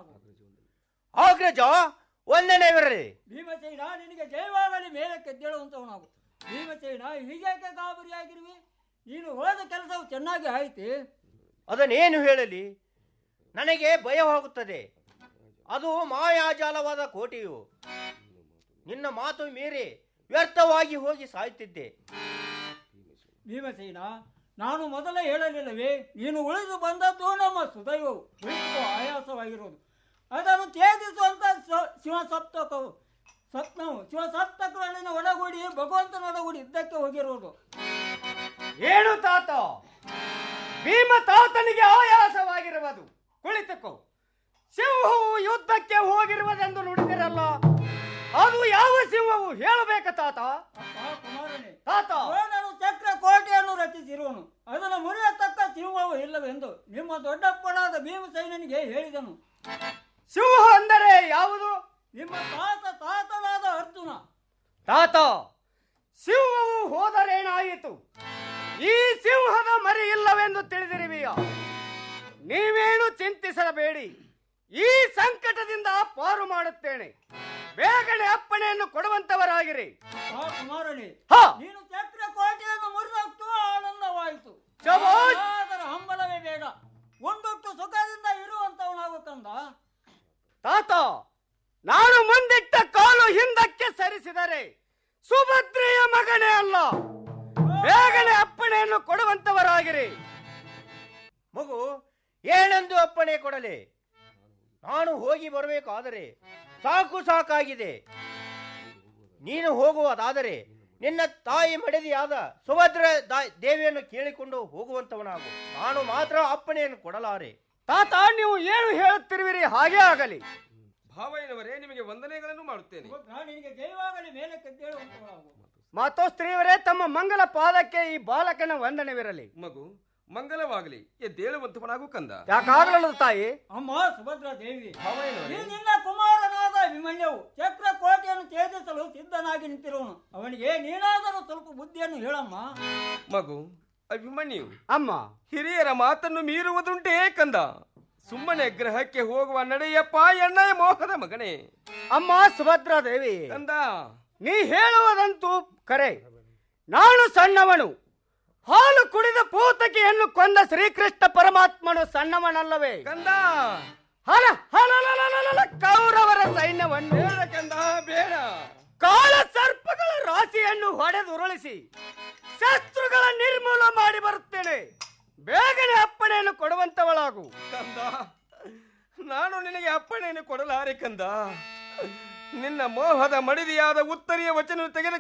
ಅಂತವನಾಗು ಅಗ್ರಜ ವಂದನೆವಿರಲಿ ಭೀಮಸೇನ ನಿನಗೆ ಜಯವಾಗಲಿ ಮೇಲೆ ಕೆದ್ದೇಳುವಂತವನಾಗು ಭೀಮಸೇನ ಹೀಗೇಕೆ ಗಾಬರಿಯಾಗಿರುವೆ ನೀನು ಹೋದ ಕೆಲಸವು ಚೆನ್ನಾಗಿ ಆಯ್ತು ಅದನ್ನೇನು ಹೇಳಲಿ ನನಗೆ ಭಯವಾಗುತ್ತದೆ ಅದು ಮಾಯಾಜಾಲವಾದ ಕೋಟೆಯು ನಿನ್ನ ಮಾತು ಮೀರಿ ವ್ಯರ್ಥವಾಗಿ ಹೋಗಿ ಸಾಯುತ್ತಿದ್ದೆ ಭೀಮಸೇನ ನಾನು ಮೊದಲೇ ಹೇಳಲಿಲ್ಲವೇ ನೀನು ಉಳಿದು ಬಂದದ್ದು ನಮ್ಮ ಸುದೈವವು ಉಳಿದು ಆಯಾಸವಾಗಿರುವುದು ಅದನ್ನು ತ್ಯಜಿಸುವಂತ ಸ- ಶಿವ ಸಪ್ತಕವು ಸಪ್ತವು ಶಿವ ಸಪ್ತಕಗಳನ್ನ ಒಡಗೂಡಿ ಭಗವಂತನ ಒಡಗೂಡಿ ಯುದ್ಧಕ್ಕೆ ಹೋಗಿರುವುದು ಏನು ತಾತ ಭೀಮ ತಾತನಿಗೆ ಆಯಾಸವಾಗಿರುವುದು ಕುಳಿತುಕೋ ಸಿಂಹವು ಯುದ್ಧಕ್ಕೆ ಹೋಗಿರುವುದೆಂದು ನುಡಿದಿರಲ್ಲ ಅದು ಯಾವ ಸಿಂಹವು ಹೇಳಬೇಕ ತಾತ ಅಪ್ಪ ಕುಮಾರನೇ ತಾತ ದ್ರೋಣನು ಚಕ್ರ ಕೋಟೆಯನ್ನು ರಚಿಸಿರುವನು ಅದನ್ನು ಮುರಿಯತಕ್ಕ ಸಿಂಹವು ಇಲ್ಲವೆಂದು ನಿಮ್ಮ ದೊಡ್ಡಪ್ಪನಾದ ಭೀಮಸೈನಿಗೆ ಹೇಳಿದನು ಸಿಂಹ ಅಂದರೆ ಯಾವುದು ನಿಮ್ಮ ತಾತ ತಾತನಾದ ಅರ್ಜುನ ತಾತ ಸಿಂಹವು ಹೋದರೇನಾಯಿತು ಈ ಸಿಂಹದ ಮರಿ ಇಲ್ಲವೆಂದು ತಿಳಿದಿರುವಿಯ ನೀವೇನು ಚಿಂತಿಸಬೇಡಿ ಈ ಸಂಕಟದಿಂದ ಪಾರು ಮಾಡುತ್ತೇನೆ ಬೇಗನೆ ಅಪ್ಪಣೆಯನ್ನು ಕೊಡುವಂತವರಾಗಿರಿ ಆ ಕುಮಾರನೇ ಹ ನೀನು ಚಕ್ರ ಕೋಟೆಯನ್ನು ಮುರಿದಷ್ಟು ಆನಂದವಾಯಿತು ಶಭಾಷ್! ಅದರ ಹಂಬಲವೇ ಬೇಡ ಒಂದೊಟ್ಟು ಸುಖದಿಂದ ಇರುವಂತವನಾಗು ಕಂದ ತಾತ ನಾನು ಮುಂದಿಟ್ಟ ಕಾಲು ಹಿಂದಕ್ಕೆ ಸರಿಸಿದರೆ ಸುಭದ್ರೆಯ ಮಗನೇ ಅಲ್ಲ ಬೇಗನೆ ಅಪ್ಪಣೆಯನ್ನು ಕೊಡುವಂತವರಾಗಿರಿ ಮಗು ಏನೆಂದು ಅಪ್ಪಣೆ ಕೊಡಲಿ ನಾನು ಹೋಗಿ ಬರಬೇಕಾದರೆ ಸಾಕು ಸಾಕಾಗಿದೆ ನೀನು ಹೋಗುವುದಾದರೆ ನಿನ್ನ ತಾಯಿ ಮಡದಿಯಾದ ಸುಭದ್ರ ದಾ- ದೇವಿಯನ್ನು ಕೇಳಿಕೊಂಡು ಹೋಗುವಂತವನಾಗು ನಾನು ಮಾತ್ರ ಅಪ್ಪಣೆಯನ್ನು ಕೊಡಲಾರೆ ತಾತ ನೀವು ಏನು ಹೇಳುತ್ತಿರುವಿರಿ ಹಾಗೇ ಆಗಲಿ ಭಾವಯ್ಯನವರೇ ನಿಮಗೆ ವಂದನೆಗಳನ್ನು ಮಾಡುತ್ತೇನೆ ನಿನಗೆ ಜಯವಾಗಲಿ ಮೇಲೆ ಕೆದ್ದೇಳುವಂತವನಾಗು ಮಾತೋ ಸ್ತ್ರೀಯವರೇ ತಮ್ಮ ಮಂಗಲ ಪಾದಕ್ಕೆ ಈ ಬಾಲಕನ ವಂದನೆವಿರಲಿ ಮಗು ಮಂಗಲವಾಗಲಿ ಎದ್ದೇಳುವಂತವನಾಗೂ ಕಂದ ಯಾಕಾಗಲದು ತಾಯಿ ಅಮ್ಮ ಸುಭದ್ರಾ ದೇವಿ ಭಾವಯ್ಯನವರೇ ಈ ನಿನ್ನ ಕುಮಾರನಾದ ಅಭಿಮನ್ಯವು ಚಕ್ರ ಕೋಟೆಯನ್ನು ಛೇದಿಸಲು ಸಿದ್ಧನಾಗಿ ನಿಂತಿರುವನು ಅವನಿಗೆ ನೀನಾದರೂ ಸ್ವಲ್ಪ ಬುದ್ಧಿಯನ್ನು ಹೇಳಮ್ಮ ಮಗು ಅಭಿಮನ್ಯು ಅಮ್ಮ ಹಿರಿಯರ ಮಾತನ್ನು ಮೀರುವುದುಂಟೇ ಕಂದ ಸುಮ್ಮನೆ ಗ್ರಹಕ್ಕೆ ಹೋಗುವ ನಡೆಯಪ್ಪ ಎಣ್ಣೆಯ ಮೋಹದ ಮಗನೇ ಅಮ್ಮ ಸುಭದ್ರಾ ದೇವಿ ಕಂದ ನೀ ಹೇಳುವುದಂತೂ ಕರೆ ನಾನು ಸಣ್ಣವನು ಹಾಲು ಕುಡಿದ ಪೂತಕಿಯನ್ನು ಕೊಂದ ಶ್ರೀಕೃಷ್ಣ ಪರಮಾತ್ಮನು ಸಣ್ಣವನಲ್ಲವೇ ಕಂದ ಹಲ ಹಲಲಲಲಲ ಕೌರವರ ಸೈನ್ಯವನ್ನು ಬೇಡ ಕಂದ ಬೇಡ ಕಾಳ ಸರ್ಪಗಳ ರಾಶಿಯನ್ನು ಹೊಡೆದುರುಳಿಸಿ ಶಸ್ತ್ರುಗಳ ನಿರ್ಮೂಲ ಮಾಡಿ ಬರುತ್ತೇನೆ ಬೇಗನೆ ಅಪ್ಪಣೆಯನ್ನು ಕೊಡುವಂತವಳಾಗು ಕಂದ ನಾನು ನಿನಗೆ ಅಪ್ಪಣೆಯನ್ನು ಕೊಡಲಾರೆ ಕಂದ ನಿನ್ನ ಮೋಹದ ಮಡಿದಿಯಾದ ಉತ್ತರಿಯ ವಚನ ತೆಗೆದು